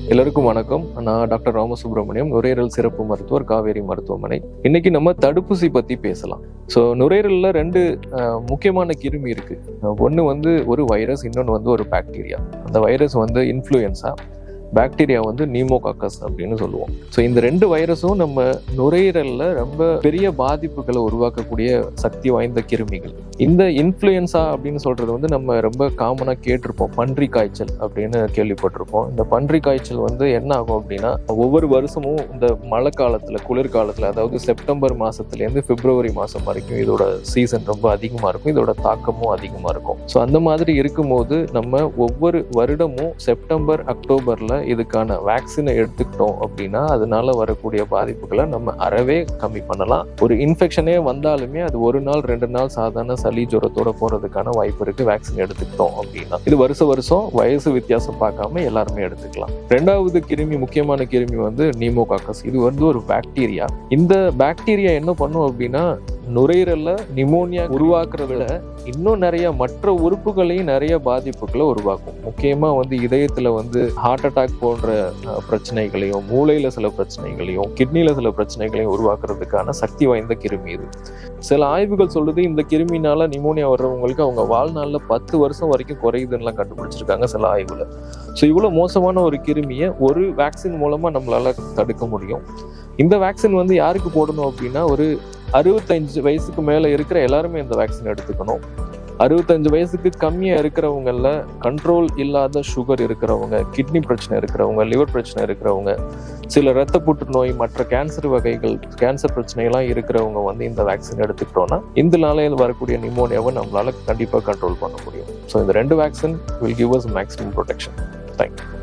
எல்லாருக்கும் வணக்கம் நான் டாக்டர் ராமசுப்ரமணியம் நுரையீரல் சிறப்பு மருத்துவர் காவேரி மருத்துவமனை இன்னைக்கு நம்ம தடுப்பூசி பத்தி பேசலாம் ஸோ நுரையீரல்ல ரெண்டு அஹ், முக்கியமான கிருமி இருக்கு ஒன்று வந்து ஒரு வைரஸ் இன்னொன்று வந்து ஒரு பாக்டீரியா அந்த வைரஸ் வந்து இன்ஃப்ளூயன்ஸா பாக்டீரியா வந்து நீமோகாக்கஸ் அப்படின்னு சொல்லுவோம் ஸோ இந்த ரெண்டு வைரஸும் நம்ம நுரையீரல்ல ரொம்ப பெரிய பாதிப்புகளை உருவாக்கக்கூடிய சக்தி வாய்ந்த கிருமிகள் இந்த இன்ஃப்ளூயன்ஸா அப்படின்னு சொல்றது வந்து நம்ம ரொம்ப காமனா கேட்டிருப்போம் பன்றி காய்ச்சல் அப்படின்னு கேள்விப்பட்டிருப்போம் இந்த பன்றி காய்ச்சல் வந்து என்ன ஆகும் அப்படின்னா ஒவ்வொரு வருஷமும் இந்த மழை காலத்துல குளிர்காலத்துல அதாவது செப்டம்பர் மாசத்துல இருந்து பிப்ரவரி மாசம் வரைக்கும் இதோட சீசன் ரொம்ப அதிகமா இருக்கும் இதோட தாக்கமும் அதிகமா இருக்கும் ஸோ அந்த மாதிரி இருக்கும்போது நம்ம ஒவ்வொரு வருடமும் செப்டம்பர் அக்டோபர்ல இதுக்கான வேக்சினை எடுத்துக்கிட்டோம் அப்படின்னா அதனால வரக்கூடிய பாதிப்புகளை நம்ம அறவே கம்மி பண்ணலாம் ஒரு இன்ஃபெக்ஷனே வந்தாலுமே அது ஒரு நாள் ரெண்டு நாள் சாதாரண சளி ஜுரத்தோட போறதுக்கான வாய்ப்பு இருக்கு வேக்சின் எடுத்துக்கிட்டோம் அப்படின்னா இது வருஷ வருஷம் வயசு வித்தியாசம் பார்க்காம எல்லாருமே எடுத்துக்கலாம் ரெண்டாவது கிருமி முக்கியமான கிருமி வந்து நீமோகாக்கஸ் இது வந்து ஒரு பாக்டீரியா இந்த பாக்டீரியா என்ன பண்ணும் அப்படின்னா நுரையீரல்ல நிமோனியா உருவாக்குறத விட இன்னும் நிறைய மற்ற உறுப்புகளையும் நிறைய பாதிப்புகளை உருவாக்கும் முக்கியமா வந்து இதயத்துல வந்து ஹார்ட் அட்டாக் போன்ற அஹ், பிரச்சனைகளையும் மூளையில சில பிரச்சனைகளையும் கிட்னில சில பிரச்சனைகளையும் உருவாக்குறதுக்கான சக்தி வாய்ந்த கிருமி இது சில ஆய்வுகள் சொல்லுது இந்த கிருமினால நிமோனியா வர்றவங்களுக்கு அவங்க வாழ்நாள்ல பத்து வருஷம் வரைக்கும் குறையுதுன்னுலாம் கண்டுபிடிச்சிருக்காங்க சில ஆய்வுல ஸோ இவ்வளோ மோசமான ஒரு கிருமியை ஒரு வேக்சின் மூலமா நம்மளால தடுக்க முடியும் இந்த வேக்சின் வந்து யாருக்கு போடணும் அப்படின்னா ஒரு அறுபத்தஞ்சு வயசுக்கு மேல இருக்கிற எல்லாருமே இந்த வேக்சின் எடுத்துக்கணும் அறுபத்தஞ்சு வயசுக்கு கம்மியா இருக்கிறவங்கள கண்ட்ரோல் இல்லாத சுகர் இருக்கிறவங்க கிட்னி பிரச்சனை இருக்கிறவங்க லிவர் பிரச்சனை இருக்கிறவங்க சில இரத்த புற்றுநோய் மற்ற கேன்சர் வகைகள் கேன்சர் பிரச்சனைகள்லாம் இருக்கிறவங்க வந்து இந்த வேக்சின் எடுத்துக்கிட்டோம்னா இந்த நாளையில் வரக்கூடிய நிமோனியாவை நம்மளால கண்டிப்பா கண்ட்ரோல் பண்ண முடியும் ஸோ இந்த ரெண்டு vaccine will give us maximum protection thank you